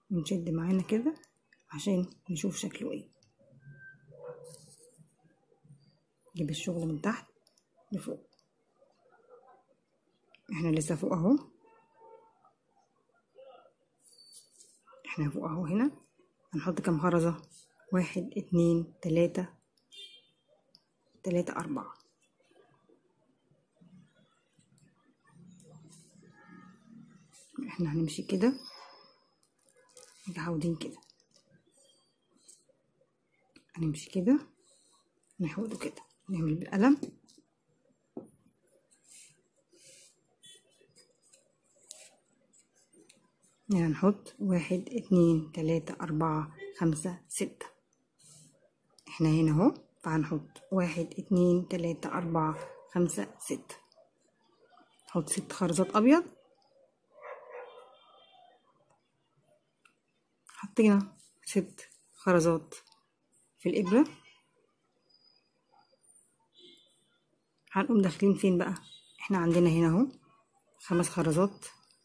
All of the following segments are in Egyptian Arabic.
ونشد معانا كده عشان نشوف شكله ايه نجيب الشغل من تحت لفوق احنا لسه فوق اهو احنا فوق اهو هنا هنحط كام خرزة واحد اتنين تلاتة تلاتة أربعة احنا هنمشي كده متعودين كده هنمشي كده نحوله كده نعمل بالقلم هنا نحط واحد اتنين تلاتة أربعة خمسة ستة احنا هنا اهو فهنحط واحد اتنين تلاتة أربعة خمسة ستة نحط ست خرزات أبيض حطينا ست خرزات في الإبرة هنقوم داخلين فين بقى احنا عندنا هنا اهو خمس خرزات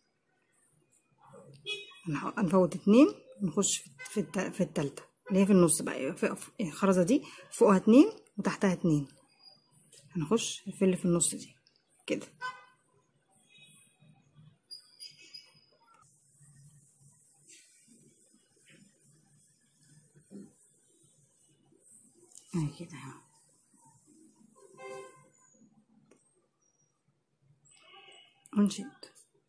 هنفوت اتنين ونخش في الت... في التالتة اللي هي في النص بقى في الخرزة دي فوقها اتنين وتحتها اتنين هنخش في اللي في النص دي كده اهي كده اهو ونشد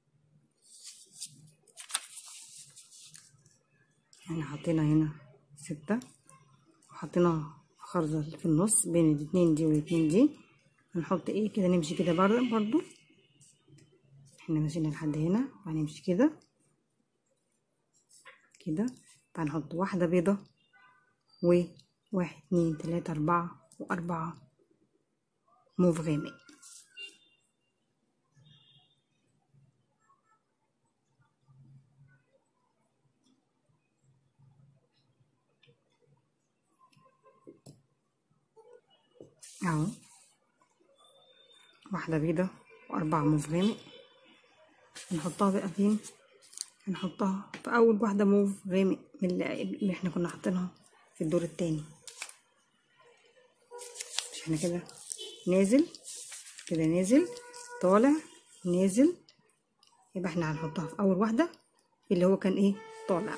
احنا حطينا هنا ستة وحطينا خرزة في النص بين الاتنين دي والاتنين دي هنحط ايه كده نمشي كده برضه برضو احنا مشينا لحد هنا وهنمشي كده كده فهنحط واحدة بيضة وواحد اتنين تلاتة أربعة وأربعة موف غامق اهو واحدة بيضة وأربعة موف غامق هنحطها بقى فين هنحطها في أول واحدة موف غامق من اللي, اللي احنا كنا حاطينها في الدور التاني مش احنا كده نازل كده نازل طالع نازل يبقى احنا هنحطها في أول واحدة اللي هو كان ايه طالع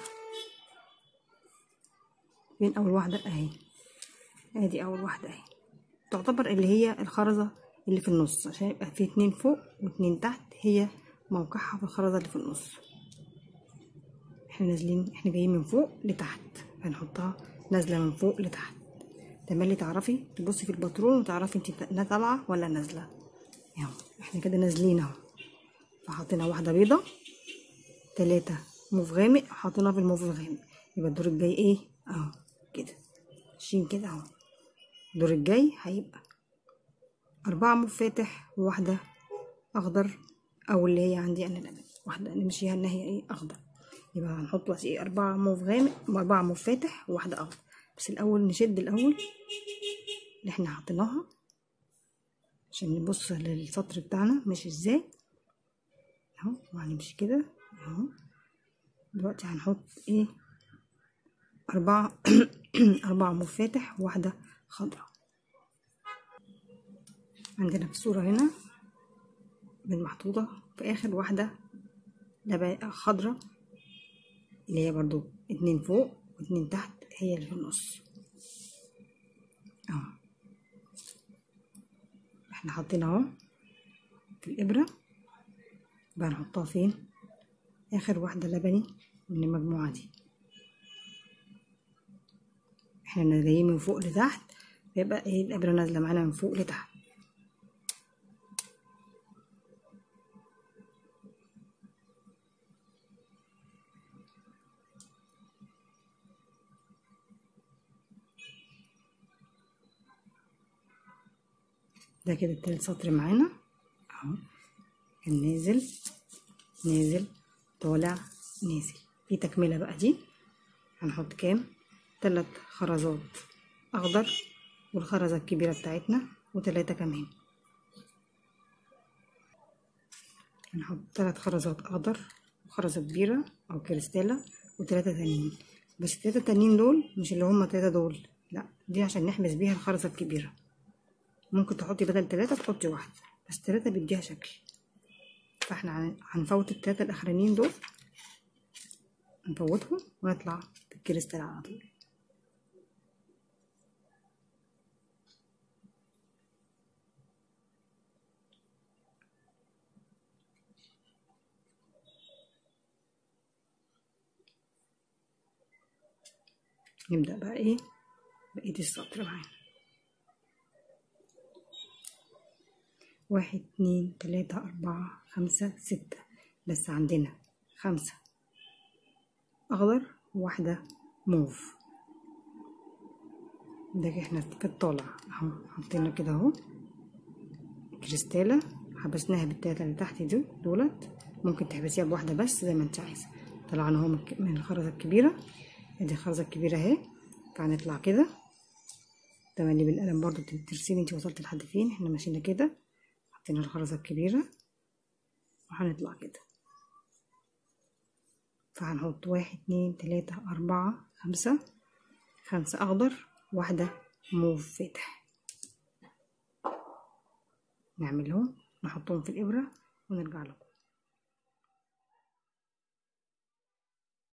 فين أول واحدة اهي ادي أول واحدة اهي تعتبر اللي هي الخرزة اللي في النص عشان يبقى في اتنين فوق واتنين تحت هي موقعها في الخرزة اللي في النص احنا نازلين احنا جايين من فوق لتحت هنحطها نازلة من فوق لتحت تملي تعرفي تبصي في الباترون وتعرفي انت طالعة ولا نازلة اهو احنا كده نازلين اهو فحطينا واحدة بيضة تلاتة موف غامق حطيناها في الموف الغامق يبقى الدور الجاي ايه اهو كده ماشيين كده اهو الدور الجاي هيبقى أربعة موف فاتح وواحدة أخضر أو اللي هي عندي أنا لبن واحدة نمشيها إن هي إيه أخضر يبقى هنحط بس إيه أربعة موف غامق أربعة موف فاتح وواحدة أخضر بس الأول نشد الأول اللي إحنا حطيناها عشان نبص للسطر بتاعنا ماشي إزاي أهو وهنمشي كده أهو دلوقتي هنحط إيه أربعة أربعة موف فاتح وواحدة خضراء عندنا في الصورة هنا من محطوطة في آخر واحدة لبن خضراء اللي هي برضو اتنين فوق واتنين تحت هي اللي في النص اهو احنا حاطين اهو في الإبرة بقى نحطها فين آخر واحدة لبني من المجموعة دي احنا جايين من فوق لتحت يبقى ايه الإبرة نازلة معانا من فوق لتحت ده كده التالت سطر معانا اهو كان نازل نازل طالع نازل في تكملة بقى دي هنحط كام تلات خرزات اخضر والخرزة الكبيرة بتاعتنا وتلاتة كمان هنحط تلات خرزات اخضر وخرزة كبيرة او كريستالة وتلاتة تانيين بس التلاتة التانيين دول مش اللي هما التلاتة دول لا دي عشان نحبس بيها الخرزة الكبيرة ممكن تحطي بدل تلاتة تحطي واحدة بس تلاتة بيديها شكل فاحنا هن- هنفوت التلاتة الأخرانيين دول نفوتهم ونطلع بالكريستال على طول نبدأ بقى ايه بقية السطر معانا واحد اتنين تلاتة أربعة خمسة ستة بس عندنا خمسة أخضر وواحدة موف ده احنا في الطالع اهو حطينا كده اهو كريستالة حبسناها بالتلاتة اللي تحت دول دولت ممكن تحبسيها بواحدة بس زي ما انت عايزة طلعنا اهو من الك- من الخرزة الكبيرة ادي الخرزة الكبيرة اهي فهنطلع كده تملي بالقلم برضو ترسمي انت وصلت لحد فين احنا ماشيين كده حطينا الخرزة الكبيرة وهنطلع كده فهنحط واحد اتنين تلاتة أربعة خمسة خمسة أخضر واحدة موف فاتح نعملهم نحطهم في الإبرة ونرجع لكم